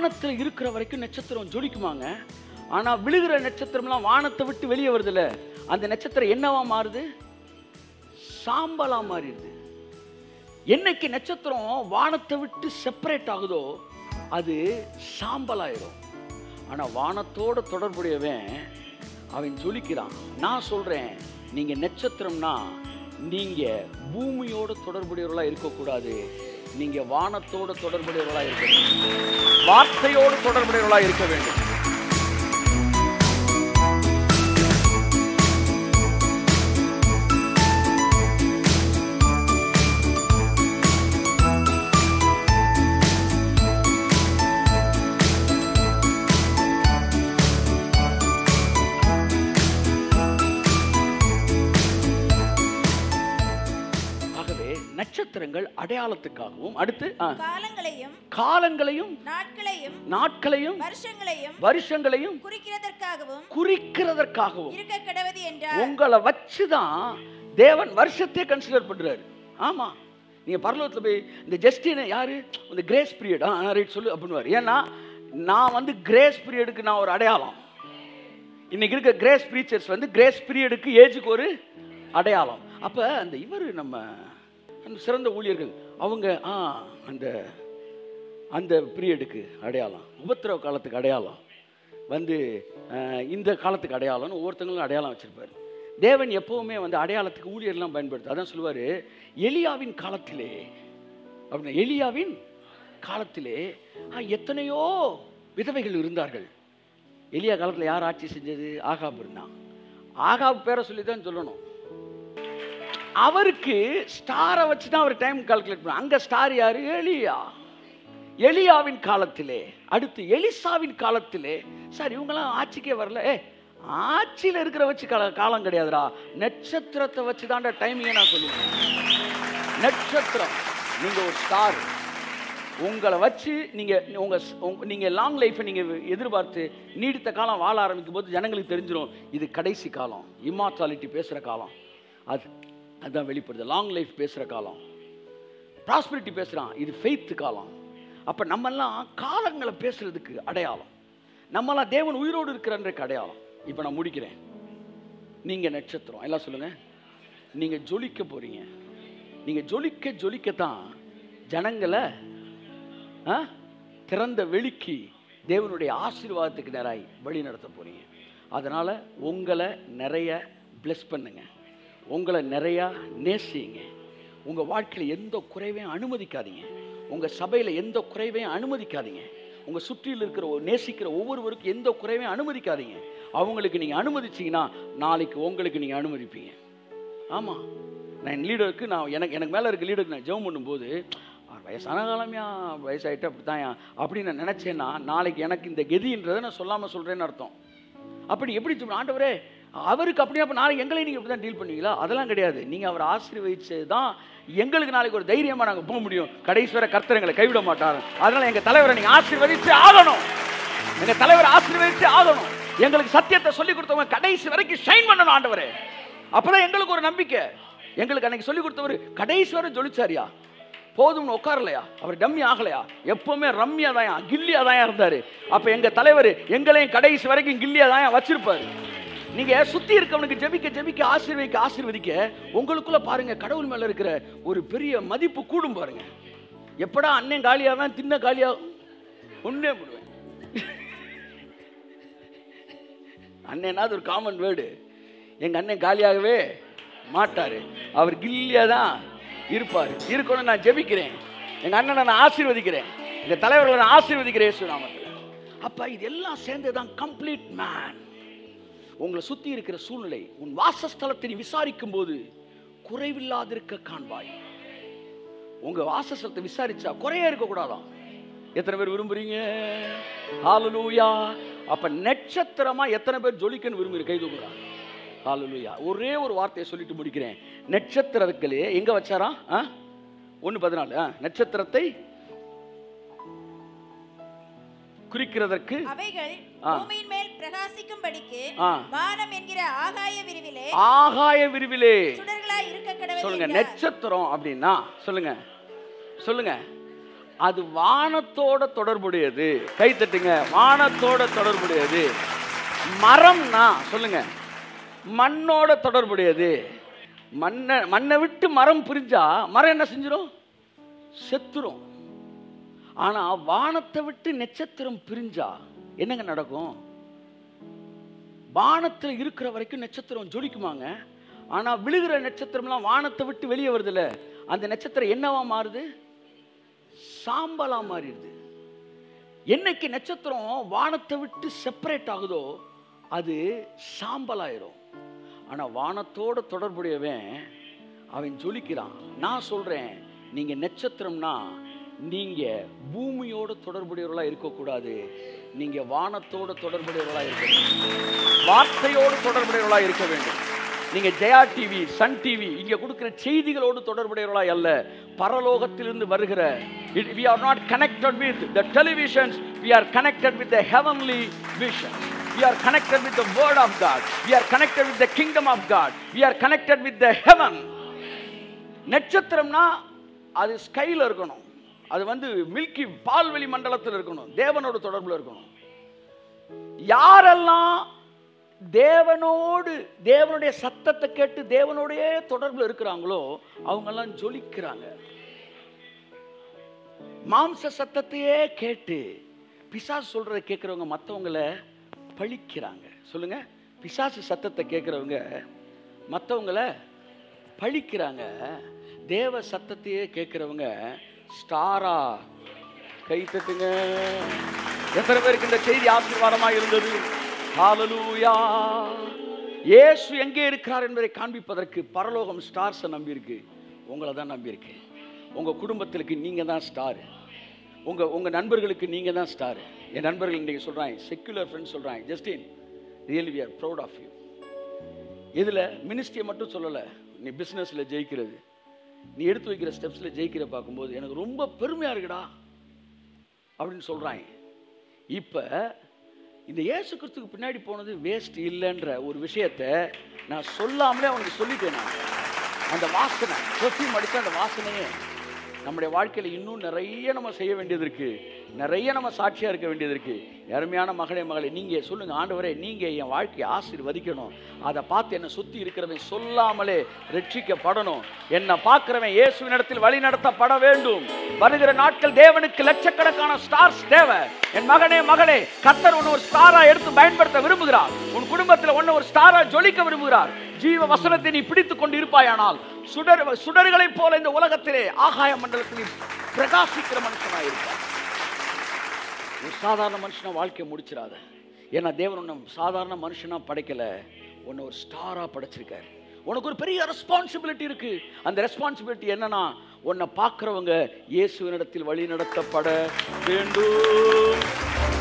வானத்துல இருக்கிற வரைக்கும் நட்சத்திரம் ஜொலிக்குமாங்க ஆனா விழுகிற நட்சத்திரம்லாம் வானத்தை விட்டு வெளியே வருதுல்ல அந்த நட்சத்திரம் என்னவா மாறுது சாம்பலா மாறிடுது என்னைக்கு நட்சத்திரம் வானத்தை விட்டு செப்பரேட் ஆகுதோ அது சாம்பலாயிரும் ஆனா வானத்தோட தொடர்புடையவன் அவன் ஜொலிக்கிறான் நான் சொல்றேன் நீங்க நட்சத்திரம்னா நீங்க பூமியோட தொடர்புடையவர்களா இருக்கக்கூடாது நீங்க வானத்தோட தொடர்புடையவர்களா இருக்க வேண்டும் வார்த்தையோடு தொடர்புடையவர்களா இருக்க வேண்டும் ஆகவே நட்சத்திரங்கள் அடையாளத்துக்காகவும் அடுத்து ஆ, காலங்களையும் காலங்களையும் நாட்களையும் நாட்களையும் வருஷங்களையும் வருஷங்களையும் குறிக்கிறதற்காகவும் குறிக்கிறதற்காகவும் இருக்க கடவுது என்றார் உங்களை வச்சுதான் தேவன் வருஷத்தையே கன்சிடர் பண்றாரு ஆமா நீங்க பரலோகத்துல போய் இந்த ஜஸ்டின் யாரு இந்த கிரேஸ் பீரியட் ஆ ரைட் சொல்லு அப்படின்னுவார் ஏன்னா நான் வந்து கிரேஸ் பீரியடுக்கு நான் ஒரு அடையாளம் இன்னைக்கு இருக்க கிரேஸ் ப்ரீச்சர்ஸ் வந்து கிரேஸ் பீரியடுக்கு ஏஜுக்கு ஒரு அடையாளம் அப்ப அந்த இவர் நம்ம அந்த சிறந்த ஊழியர்கள் அவங்க ஆ அந்த அந்த பீரியடுக்கு அடையாளம் உபத்திரவ காலத்துக்கு அடையாளம் வந்து அஹ், இந்த காலத்துக்கு அடையாளம்னு ஒவ்வொருத்தங்களும் அடையாளம் வச்சிருப்பாரு தேவன் எப்பவுமே வந்து அடையாளத்துக்கு ஊழியர்லாம் பயன்படுத்து அதான் சொல்லுவாரு எலியாவின் காலத்திலே அப்படின்னா எலியாவின் காலத்திலே ஆ, எத்தனையோ விதவைகள் இருந்தார்கள் எலியா காலத்தில் யார் ஆட்சி செஞ்சது ஆகாப் இருந்தான் ஆகாப் பேரை சொல்லி தான் சொல்லணும் அவருக்கு ஸ்டாரை வச்சு தான் அவர் டைம் கால்குலேட் பண்ண அங்க ஸ்டார் யாரு எலியா எலியாவின் காலத்திலே அடுத்து எலிசாவின் காலத்திலே சார் இவங்கெல்லாம் ஆட்சிக்கே வரல ஏ ஆட்சியில் இருக்கிற வச்சு கால காலம் கிடையாதுடா நட்சத்திரத்தை வச்சு தான்டா டைமிங்கை நான் சொல்லுவேன் நட்சத்திரம் நீங்க ஒரு ஸ்டார் உங்களை வச்சு நீங்க உங்க உங்க- நீங்க லாங் லைஃப்பை நீங்க எதிர்பார்த்து நீடித்த காலம் வாழ ஆரம்பிக்கும் போது ஜனங்களுக்கு தெரிஞ்சிடும் இது கடைசி காலம் இம்மார்டாலிட்டி பேசுற காலம் அது அதுதான் வெளிப்படுது லாங் லைஃப் பேசுற காலம் ப்ராஸ்பரிட்டி பேசுறான் இது ஃபெய்த் காலம் அப்ப நம்மெல்லாம் காலங்களை பேசுறதுக்கு அடையாளம் நம்மெல்லாம் தேவன் உயிரோடு இருக்கிறன்றக்கு அடையாளம் இப்போ நான் முடிக்கிறேன் நீங்க நட்சத்திரம் எல்லாம் சொல்லுங்க நீங்க ஜொலிக்க போறீங்க நீங்க ஜொலிக்க ஜொலிக்கத்தான் ஜனங்களை ஆ, திறந்த வெளிக்கு தேவனுடைய ஆசீர்வாதத்துக்கு நேராய் வழி நடத்த போறீங்க அதனால உங்களை நிறைய bless பண்ணுங்க உங்களை நிறையா நேசிங்க உங்க வாழ்க்கையில் எந்த குறைவையும் அனுமதிக்காதீங்க உங்க சபையில எந்த குறைவையும் அனுமதிக்காதீங்க உங்க சுற்றியில் இருக்கிற ஒரு- நேசிக்கிற ஒவ்வொருவருக்கும் எந்த குறைவையும் அனுமதிக்காதீங்க அவங்களுக்கு நீங்க அனுமதிச்சீங்கன்னா நாளைக்கு உங்களுக்கு நீங்க அனுமதிப்பீங்க ஆமா நான் என் லீடருக்கு நான் எனக்கு எனக்கு மேலே இருக்க லீடருக்கு நான் ஜெபம் பண்ணும்போது அவர் வயசான காலமையா வயசாயிட்டு அப்படித்தான் அப்படின்னு நான் நினச்சேன்னா நாளைக்கு எனக்கு இந்த கெதின்றதை நான் சொல்லாமல் சொல்கிறேன்னு அர்த்தம் அப்படி எப்படி சொல்ல ஆண்டவரே அவருக்கு அப்படியே அப்போ நாளைக்கு எங்களையும் நீங்கள் இப்படி தான் டீல் பண்ணுவீங்களா அதெல்லாம் கிடையாது நீங்கள் அவரை ஆசீர்வதிச்சது தான் எங்களுக்கு நாளைக்கு ஒரு தைரியமாக நாங்கள் போக முடியும் கடைசி வரை கர்த்தர் எங்களை கைவிட மாட்டார் அதனால் எங்கள் தலைவரை நீங்கள் ஆசீர்வதிச்சு ஆகணும் எங்கள் தலைவரை ஆசீர்வதிச்சு ஆகணும் எங்களுக்கு சத்தியத்தை சொல்லி கொடுத்தவங்க கடைசி வரைக்கும் ஷைன் பண்ணணும் ஆண்டவரே அப்பதான் எங்களுக்கு ஒரு நம்பிக்கை எங்களுக்கு அன்னைக்கு சொல்லி கொடுத்தவர் கடைசி வரை ஜொலிச்சாரியா போதும்னு உட்காரலையா அவர் டம்மி ஆகலையா எப்பவுமே ரம்மியா தான் கில்லியா தான் இருந்தாரு அப்ப எங்க தலைவர் எங்களையும் கடைசி வரைக்கும் கில்லியா தான் வச்சிருப்பாரு நீங்க சுத்தி இருக்கவனுக்கு ஜெபிக்க ஜெபிக்க ஆசீர்வதிக்க ஆசீர்வதிக்க உங்களுக்குள்ள பாருங்க கடவுள் மேல இருக்கிற ஒரு பெரிய மதிப்பு கூடும் பாருங்க எப்படா அண்ணன் காலியாவேன் தின்ன காலியா ஒன்னே போடுவேன் அண்ணனாவது ஒரு காமன் வேர்டு எங்க அண்ணன் காலியாகவே மாட்டாரு அவர் கில்லியா தான் இருப்பார் இருக்கணும் நான் ஜெபிக்கிறேன் எங்க அண்ணனை நான் ஆசீர்வதிக்கிறேன் எங்க தலைவர்களை நான் ஆசீர்வதிக்கிறேன் இயேசு நாமத்தில் அப்ப இது எல்லாம் சேர்ந்து தான் கம்ப்ளீட் மேன் உங்களை சுத்தி இருக்கிற சூழ்நிலை உன் வாசஸ்தலத்தை நீ விசாரிக்கும் போது குறைவில்லாதிருக்க காண்பாய் உங்க வாசஸ்தலத்தை விசாரிச்சா குறைய இருக்க கூடாதாம் எத்தனை பேர் விரும்புறீங்க ஹalleluya அப்ப நட்சத்திரமா எத்தனை பேர் ஜொலிக்கன்னு விரும்புறீங்க கை தூக்குறா ஹalleluya ஒரே ஒரு வார்த்தையை சொல்லிட்டு முடிக்கிறேன் நட்சத்திரங்களே எங்க வச்சாராம் ஆ ஒன்று பதினாலு ஆ நட்சத்திரத்தை குறிக்கிறதற்கு அவைகள் ஆ. பூமியின் மேல் பிரகாசிக்கும்படிக்கு ஆ. வானம் என்கிற ஆகாய விரிவிலே ஆகாய விரிவிலே சுடர்களாய் இருக்க கடவுள் சொல்லுங்க என்றார். நட்சத்திரம் அப்படின்னா சொல்லுங்க சொல்லுங்க அது வானத்தோட தொடர்புடையது கை தட்டுங்க வானத்தோட தொடர்புடையது மரம்னா சொல்லுங்க மண்ணோட தொடர்புடையது மண்ணை மண்ணை விட்டு மரம் பிரிஞ்சா மரம் என்ன செஞ்சிடும் செத்துரும் ஆனா வானத்தை விட்டு நட்சத்திரம் பிரிஞ்சா என்னங்க நடக்கும் வானத்தில் இருக்கிற வரைக்கும் நட்சத்திரம் ஜொலிக்குமாங்க ஆனா விழுகிற நட்சத்திரம்லாம் வானத்தை விட்டு வெளியே வருதுல்ல அந்த நட்சத்திரம் என்னவா மாறுது சாம்பலா மாறிடுது என்னைக்கு நட்சத்திரம் வானத்தை விட்டு செப்பரேட் ஆகுதோ அது சாம்பலாயிரும் ஆனா வானத்தோட தொடர்புடையவன் அவன் ஜொலிக்கிறான் நான் சொல்றேன் நீங்க நட்சத்திரம்னா நீங்க பூமியோட தொடர்புடையவர்களா இருக்கக்கூடாது நீங்க வானத்தோட தொடர்புடையவர்களா இருக்க வேண்டும் வார்த்தையோடு தொடர்புடையவர்களா இருக்க வேண்டும் நீங்க ஜெயா டிவி சன் டிவி இங்க கொடுக்கிற செய்திகளோடு தொடர்புடையவர்களா அல்ல பரலோகத்திலிருந்து வருகிற we are not connected with the televisions we are connected with the heavenly vision we are connected with the word of god we are connected with the kingdom of god we are connected with the heaven நட்சத்திரம்னா அது ஸ்கைல இருக்கணும் அது வந்து milky பால்வெளி மண்டலத்தில் இருக்கணும் தேவனோட தொடர்புல இருக்கணும் யாரெல்லாம் தேவனோடு தேவனுடைய சத்தத்தை கேட்டு தேவனோடயே தொடர்புல இருக்கிறாங்களோ அவங்கெல்லாம் ஜொலிக்கிறாங்க மாம்ச சத்தத்தையே கேட்டு பிசாசு சொல்றதை கேட்குறவங்க மற்றவங்கள பழிக்கிறாங்க சொல்லுங்க பிசாசு சத்தத்தை கேட்குறவங்க மற்றவங்கள பழிக்கிறாங்க தேவ சத்தத்தையே கேட்குறவங்க ஸ்டாரா கை தட்டுங்க எத்தனை பேருக்கு இந்த செய்தி ஆசீர்வாதமா இருந்தது ஹalleluya இயேசு எங்கே இருக்கிறார் என்பதை காண்பிப்பதற்கு பரலோகம் ஸ்டார்ஸை நம்பியிருக்கு உங்களை தான் நம்பியிருக்கு உங்க குடும்பத்திற்கு நீங்க தான் ஸ்டார் உங்க உங்க நண்பர்களுக்கு நீங்க தான் ஸ்டார் என் நண்பர்கள் இன்னைக்கு சொல்றாங்க செக்குலர் ஃப்ரெண்ட்ஸ் சொல்றாங்க Justin really we are proud of you இதில் மினிஸ்ட்ரியை மட்டும் சொல்லலை நீ பிஸ்னஸில் ஜெயிக்கிறது நீ எடுத்து வைக்கிற ஸ்டெப்ஸில் ஜெயிக்கிற பார்க்கும்போது எனக்கு ரொம்ப பெருமையாக இருக்குடா அப்படின்னு சொல்கிறாங்க இப்போ இந்த இயேசு கிறிஸ்துக்கு பின்னாடி போனது வேஸ்ட் இல்லைன்ற ஒரு விஷயத்த நான் சொல்லாமலே அவனுக்கு சொல்லிட்டேன் நான் அந்த வாசனை பெர்ஃப்யூம் அடித்த அந்த வாசனையே நம்முடைய வாழ்க்கையில் இன்னும் நிறைய நம்ம செய்ய வேண்டியது இருக்கு நிறைய நம்ம சாட்சியாக இருக்க வேண்டியது இருக்கு அருமையான மகளே மகளே நீங்கள் சொல்லுங்கள் ஆண்டவரே நீங்கள் என் வாழ்க்கையை ஆசீர்வதிக்கணும் அதை பார்த்து என்னை சுற்றி இருக்கிறவன் சொல்லாமலே ரட்சிக்கப்படணும் என்னை பார்க்குறவன் இயேசுவின் இடத்தில் வழி நடத்தப்பட வேண்டும் வருகிற நாட்கள் தேவனுக்கு லட்சக்கணக்கான ஸ்டார்ஸ் தேவை என் மகனே மகளே கத்தர் உன்னை ஒரு ஸ்டாரா எடுத்து பயன்படுத்த விரும்புகிறார் உன் குடும்பத்தில் உன்னை ஒரு ஸ்டாரா ஜொலிக்க விரும்புகிறார் ஜீவ வசனத்தை நீ பிடித்துக் கொண்டு இருப்பாயானால் சுடர் சுடர்களைப் போல இந்த உலகத்திலே ஆகாய மண்டலத்தில் நீ பிரகாசிக்கிற மனுஷனாக இருப்பார் ஒரு சாதாரண மனுஷனா வாழ்க்கையை முடிச்சிடாத ஏன்னா தேவன் உன்னை சாதாரண மனுஷனா படைக்கல உன்னை ஒரு ஸ்டாரா படைச்சிருக்காரு உனக்கு ஒரு பெரிய ரெஸ்பான்சிபிலிட்டி இருக்கு அந்த ரெஸ்பான்சிபிலிட்டி என்னன்னா உன்னை பார்க்குறவங்க இயேசுவினிடத்தில் வழி நடத்தப்பட வேண்டும்